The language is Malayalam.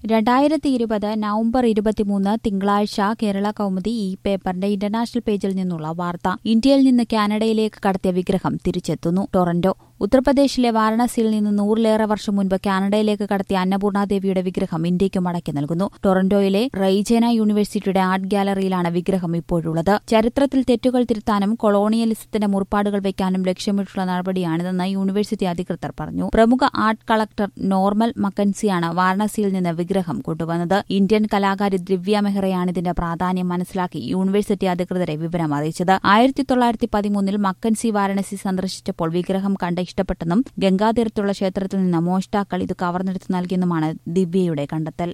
രണ്ടായിരത്തി ഇരുപത് നവംബർ ഇരുപത്തിമൂന്ന് തിങ്കളാഴ്ച കേരള കൗമുദി ഈ പേപ്പറിന്റെ ഇന്റർനാഷണൽ പേജിൽ നിന്നുള്ള വാർത്ത ഇന്ത്യയിൽ നിന്ന് കാനഡയിലേക്ക് കടത്തിയ വിഗ്രഹം തിരിച്ചെത്തുന്നു ടൊറന്റോ ഉത്തർപ്രദേശിലെ വാരണാസിയിൽ നിന്ന് നൂറിലേറെ വർഷം മുൻപ് കാനഡയിലേക്ക് കടത്തിയ അന്നപൂർണാദേവിയുടെ വിഗ്രഹം ഇന്ത്യയ്ക്ക് മടക്കി നൽകുന്നു ടൊറന്റോയിലെ റൈജേന യൂണിവേഴ്സിറ്റിയുടെ ആർട്ട് ഗാലറിയിലാണ് വിഗ്രഹം ഇപ്പോഴുള്ളത് ചരിത്രത്തിൽ തെറ്റുകൾ തിരുത്താനും കൊളോണിയലിസത്തിന്റെ മുറിപ്പാടുകൾ വയ്ക്കാനും ലക്ഷ്യമിട്ടുള്ള നടപടിയാണിതെന്ന് യൂണിവേഴ്സിറ്റി അധികൃതർ പറഞ്ഞു പ്രമുഖ ആർട്ട് കളക്ടർ നോർമൽ മക്കൻസിയാണ് വാരണാസിയിൽ നിന്ന് വിഗ്രഹം കൊണ്ടുവന്നത് ഇന്ത്യൻ കലാകാരി ദിവ്യ മെഹ്റയാണ് ഇതിന്റെ പ്രാധാന്യം മനസ്സിലാക്കി യൂണിവേഴ്സിറ്റി അധികൃതരെ വിവരം അറിയിച്ചത് ആയിരത്തി തൊള്ളായിരത്തി പതിമൂന്നിൽ മക്കൻസി വാരണാസി സന്ദർശിച്ചപ്പോൾ വിഗ്രഹം കണ്ട് ഇഷ്ടപ്പെട്ടെന്നും ഗംഗാതീരത്തുള്ള ക്ഷേത്രത്തിൽ നിന്ന് മോഷ്ടാക്കൾ ഇത് കവർന്നെടുത്ത് നൽകിയെന്നുമാണ് ദിവ്യയുടെ കണ്ടെത്തൽ